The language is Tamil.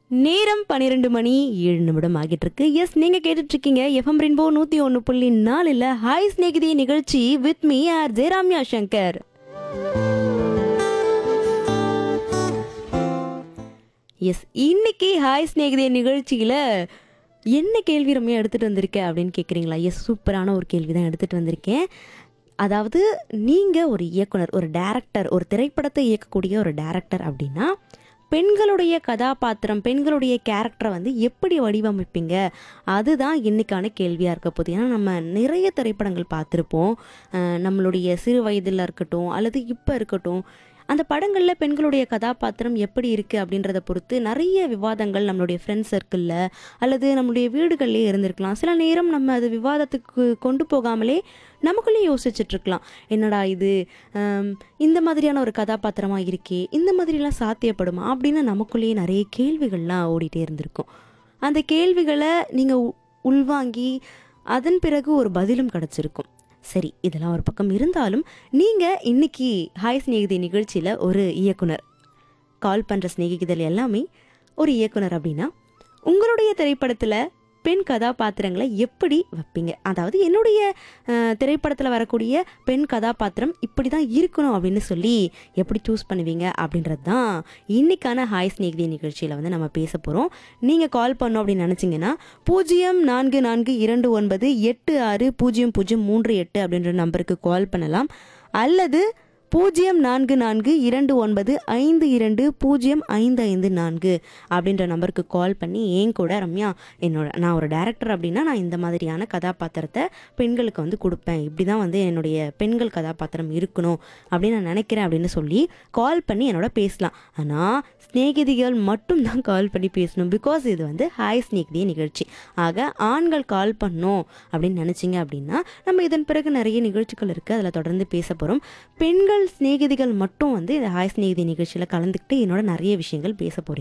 நேரம் பன்னிரெண்டு மணி ஏழு நிமிடம் ஆகிட்டு இருக்கு எஸ் நீங்க கேட்டுட்டு இருக்கீங்க எஃப்எம் ரெயின்போ நூத்தி ஒன்று புள்ளி நாலுல ஹாய் ஸ்நேகிதி நிகழ்ச்சி with me R Jayaramya Shankar S இன்னைக்கு ஹாய் ஸ்நேகிதி நிகழ்ச்சியில என்ன கேள்வி ரம்யா எடுத்துட்டு வந்திருக்க அப்படின்னு கேட்குறீங்களா எஸ் சூப்பரான ஒரு கேள்வி தான் எடுத்துட்டு வந்திருக்கேன் அதாவது நீங்கள் ஒரு இயக்குனர் ஒரு டைரக்டர் ஒரு திரைப்படத்தை இயக்கக்கூடிய ஒரு டைரக்டர் அப்படின்னா பெண்களுடைய கதாபாத்திரம் பெண்களுடைய கேரக்டரை வந்து எப்படி வடிவமைப்பீங்க அதுதான் இன்னைக்கான கேள்வியாக இருக்க போகுது ஏன்னா நம்ம நிறைய திரைப்படங்கள் பார்த்துருப்போம் அஹ் நம்மளுடைய சிறு வயதில் இருக்கட்டும் அல்லது இப்போ இருக்கட்டும் அந்த படங்களில் பெண்களுடைய கதாபாத்திரம் எப்படி இருக்குது அப்படின்றத பொறுத்து நிறைய விவாதங்கள் நம்மளுடைய ஃப்ரெண்ட்ஸ் சர்க்கிளில் அல்லது நம்மளுடைய வீடுகள்லேயே இருந்திருக்கலாம் சில நேரம் நம்ம அது விவாதத்துக்கு கொண்டு போகாமலே நமக்குள்ளே யோசிச்சுட்டு இருக்கலாம் என்னடா இது ஆம், இந்த மாதிரியான ஒரு கதாபாத்திரமாக இருக்கே இந்த மாதிரிலாம் சாத்தியப்படுமா அப்படின்னு நமக்குள்ளேயே நிறைய கேள்விகள்லாம் ஓடிட்டே இருந்திருக்கும் அந்த கேள்விகளை நீங்கள் உள்வாங்கி அதன் பிறகு ஒரு பதிலும் கிடச்சிருக்கும் சரி இதெல்லாம் ஒரு பக்கம் இருந்தாலும் நீங்கள் இன்னைக்கு ஹாய் ஸ்நேகிதி நிகழ்ச்சியில் ஒரு இயக்குனர் கால் பண்ணுற ஸ்நேகிதல் எல்லாமே ஒரு இயக்குனர் அப்படின்னா உங்களுடைய திரைப்படத்தில் பெண் கதாபாத்திரங்களை எப்படி வைப்பீங்க அதாவது என்னுடைய திரைப்படத்தில் வரக்கூடிய பெண் கதாபாத்திரம் இப்படி தான் இருக்கணும் அப்படின்னு சொல்லி எப்படி சூஸ் பண்ணுவீங்க அப்படின்றது தான் இன்னைக்கான ஹாய் ஸ்நேகிதி நிகழ்ச்சியில் வந்து நம்ம பேச போகிறோம் நீங்கள் கால் பண்ணோம் அப்படின்னு நினச்சிங்கன்னா பூஜ்ஜியம் நான்கு நான்கு இரண்டு ஒன்பது எட்டு ஆறு பூஜ்ஜியம் பூஜ்ஜியம் மூன்று எட்டு அப்படின்ற நம்பருக்கு கால் பண்ணலாம் அல்லது பூஜ்ஜியம் நான்கு நான்கு இரண்டு ஒன்பது ஐந்து இரண்டு பூஜ்ஜியம் ஐந்து ஐந்து நான்கு அப்படின்ற நம்பருக்கு கால் பண்ணி ஏன் கூட ரம்யா என்னோட நான் ஒரு டேரக்டர் அப்படின்னா நான் இந்த மாதிரியான கதாபாத்திரத்தை பெண்களுக்கு வந்து கொடுப்பேன் இப்படி தான் வந்து என்னுடைய பெண்கள் கதாபாத்திரம் இருக்கணும் அப்படின்னு நான் நினைக்கிறேன் அப்படின்னு சொல்லி கால் பண்ணி என்னோட பேசலாம் ஆனால் ஸ்நேகிதிகள் மட்டும் தான் கால் பண்ணி பேசணும் பிகாஸ் இது வந்து ஹாய் ஸ்நேகிதி நிகழ்ச்சி ஆக ஆண்கள் கால் பண்ணோம் அப்படின்னு நினச்சிங்க அப்படின்னா நம்ம இதன் பிறகு நிறைய நிகழ்ச்சிகள் இருக்குது அதில் தொடர்ந்து பேச போகிறோம் பெண்கள் சிநேகிதிகள் மட்டும் வந்து இந்த ஹாய் ஸ்நேகிதி நிகழ்ச்சியில் கலந்துக்கிட்டு என்னோட நிறைய விஷயங்கள் பேச போகிறீங்க